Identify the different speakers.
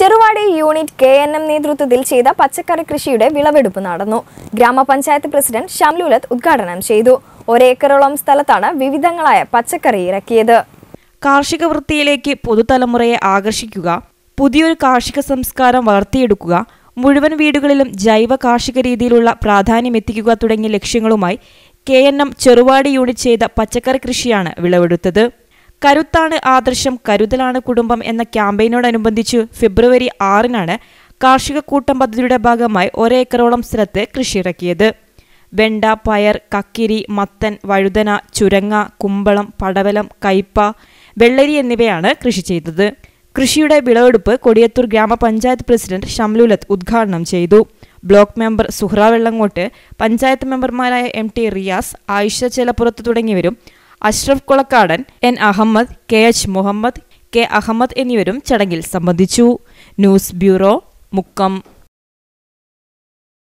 Speaker 1: Cheruvadi unit K N M നേതൃത്വത്തിൽ ചെയ്ത പച്ചക്കറി കൃഷിയുടെ വിളവെടുപ്പ് നടന്നു ഗ്രാമപഞ്ചായത്ത് പ്രസിഡന്റ് ഷംലുലത്ത് ഉദ്ഘാടനം ചെയ്തു ഒരേക്കറോളം സ്ഥലത്താണ് വിവിധങ്ങളായ പച്ചക്കറി ഇറക്കിയത്
Speaker 2: കാർഷിക വൃത്തിയിലേക്ക് പുതുതലമുറയെ ആകർഷിക്കുക പുതിയൊരു കാർഷിക സംസ്കാരം വളർത്തിയെടുക്കുക മുഴുവൻ വീടുകളിലും ജൈവ കാർഷിക രീതിയിലുള്ള പ്രാധാന്യമെത്തിക്കുക തുടങ്ങിയ ലക്ഷ്യങ്ങളുമായി K N M Cheruvadi unit ചെയ്ത പച്ചക്കറി കൃഷിയാണ് വിളവെടുത്തത് കരുത്താണ് ആദർശം കരുതലാണ് കുടുംബം എന്ന ക്യാമ്പയിനോടനുബന്ധിച്ച് ഫെബ്രുവരി ആറിനാണ് കാർഷിക കൂട്ടം പദ്ധതിയുടെ ഭാഗമായി ഒരേക്കറോളം സ്ഥലത്ത് കൃഷിയിറക്കിയത് വെണ്ട പയർ കക്കിരി മത്തൻ വഴുതന ചുരങ്ങ കുമ്പളം പടവലം കയ്പ വെള്ളരി എന്നിവയാണ് കൃഷി ചെയ്തത് കൃഷിയുടെ വിളവെടുപ്പ് കൊടിയത്തൂർ ഗ്രാമപഞ്ചായത്ത് പ്രസിഡന്റ് ഷംലുലത്ത് ഉദ്ഘാടനം ചെയ്തു ബ്ലോക്ക് മെമ്പർ സുഹ്ര വെള്ളങ്ങോട്ട് പഞ്ചായത്ത് മെമ്പർമാരായ എം ടി റിയാസ് ആയിഷ ചെലപ്പുറത്ത് തുടങ്ങിയവരും Ashraf Kolakkadan N Ahmed K H Muhammed K Ahmed എന്നിവരും ചടങ്ങിൽ സംബന്ധിച്ചു ന്യൂസ് ബ്യൂറോ മുക്കം